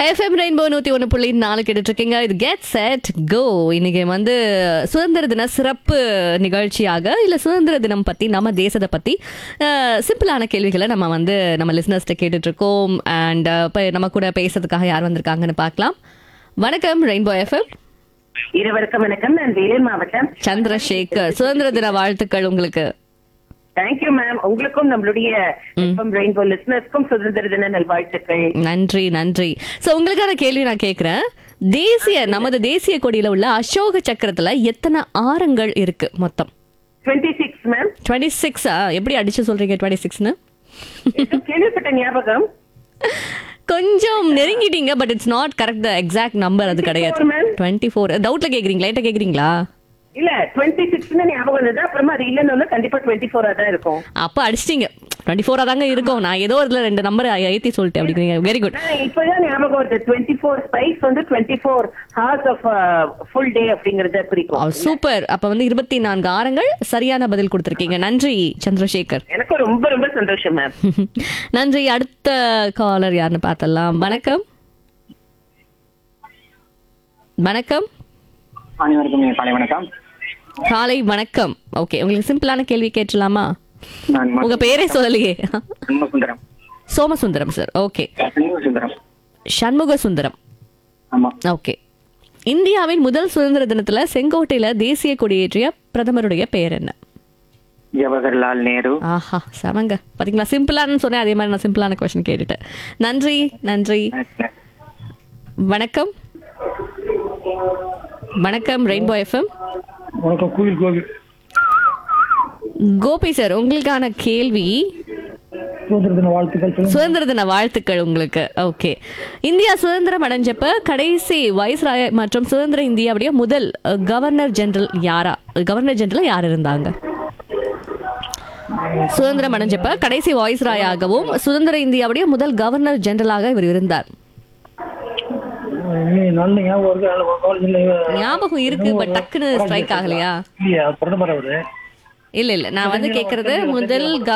FM rainbow நூத்தி ஒன்று புள்ளி நாலு கேட்டுட்டு இருக்கீங்க இது கெட் செட் கோ இன்னைக்கு வந்து சுதந்திர தின சிறப்பு நிகழ்ச்சியாக இல்ல சுதந்திர தினம் பத்தி நம்ம தேசத்தை பத்தி அஹ், சிம்பிளான கேள்விகளை நம்ம வந்து நம்ம லிசனர்ஸ்ட்ட கேட்டுட்டு இருக்கோம் அண்ட் இப்போ நம்ம கூட பேசுறதுக்காக யார் வந்திருக்காங்கன்னு பார்க்கலாம் வணக்கம் ரெயின்போ எஃப்எம் இருவருக்கும் வணக்கம் நான் வேலூர் மாவட்டம் சந்திரசேகர் சுதந்திர தின வாழ்த்துக்கள் உங்களுக்கு தேங்க்யூ மேம் உங்களுக்கும் நம்மளுடைய எஃப்எம் ரெயின்போ லிசனர்ஸ்க்கும் சுதந்திர தின நல்வாழ்த்துக்கள் நன்றி நன்றி சோ உங்களுக்கான கேள்வி நான் கேக்குறேன் தேசிய நமது தேசிய கொடியில உள்ள அசோக சக்கரத்துல எத்தனை ஆரங்கள் இருக்கு மொத்தம் டுவெண்ட்டி சிக்ஸ் மேம் டுவெண்ட்டி சிக்ஸா எப்படி அடிச்சு சொல்றீங்க டுவெண்ட்டி சிக்ஸ்னு கேள்விப்பட்ட ஞாபகம் கொஞ்சம் நெருங்கிட்டீங்க but it's not correct exact number அது கிடையாது 24 ma'am. டுவெண்ட்டி ஃபோர் டவுட்ல கேக்குறீங்களா லைட்டா கேக்குறீங்களா இல்ல டுவெண்ட்டி சிக்ஸ்னு ஞாபகம் இருந்தது அப்புறமா அது இல்லைன்னு கண்டிப்பா டுவெண்ட்டி ஃபோரா தான் இருக்கும் அப்ப அடிச்சிட்டீங்க டுவெண்ட்டி ஃபோரா தாங்க இருக்கும் நான் ஏதோ இதுல ரெண்டு நம்பர் ஏத்தி சொல்லிட்டேன் அப்படிங்கிறீங்க வெரி குட் நான் இப்பதான் ஞாபகம் வருது டுவெண்ட்டி ஃபோர் ஸ்பைஸ் வந்து twenty four hours of full day அப்படிங்கறத குறிக்கும் சூப்பர் அப்ப வந்து இருபத்தி நான்கு ஆரங்கள் சரியான பதில் கொடுத்திருக்கீங்க நன்றி சந்திரசேகர் எனக்கும் ரொம்ப ரொம்ப சந்தோஷம் மேம் நன்றி அடுத்த காலர் யாருன்னு பார்த்தலாம் வணக்கம் வணக்கம் அனைவருக்கும் இனிய காலை வணக்கம் காலை வணக்கம் ஓகே உங்களுக்கு சிம்பிளான கேள்வி கேட்டலாமா நான் ம- உங்க பேரே சொல்லலையே சண்முகசுந்தரம் சோமசுந்தரம் சார் ஓகே சண்முகசுந்தரம் சண்முக சுந்தரம் ஆமா ஓகே இந்தியாவின் முதல் சுதந்திர தினத்துல செங்கோட்டையில தேசிய கொடியேற்றிய பிரதமருடைய பெயர் என்ன ஜவஹர்லால் நேரு ஆஹா சமங்க பாத்தீங்களா சிம்பிளானு சொன்னேன் அதே மாதிரி நான் சிம்பிளான கொஸ்டின் கேட்டுட்டேன் நன்றி நன்றி வணக்கம் வணக்கம் ரெயின்போ எஃப்எம் வணக்கம் கோவில் கோவில் கோபி சார் உங்களுக்கான கேள்வி சுதந்திர தின வாழ்த்துக்கள் சொல்லுங்க சுதந்திர தின வாழ்த்துக்கள் உங்களுக்கு ஓகே இந்தியா சுதந்திரம் அடைஞ்சப்ப கடைசி வைஸ்ராய் மற்றும் சுதந்திர இந்தியாவுடைய முதல் அஹ், கவர்னர் ஜெனரல் யாரா கவர்னர் ஜெனரல் யார் இருந்தாங்க சுதந்திரம் அடைஞ்சப்ப கடைசி வாய்ஸ்ராயாகவும் சுதந்திர இந்தியாவுடைய முதல் கவர்னர் ஜெனரலாக இவர் இருந்தார் நீ நல்ல ஞாபகம் இருக்கு நல்ல காலேஜ் இல்லை ஞாபகம் இருக்கு பட் டக்குன்னு ஸ்ட்ரைக் ஆகலையா இல்லையா பிரதமர் அவரு இல்ல இல்ல நான் வந்து கேக்குறது முதல்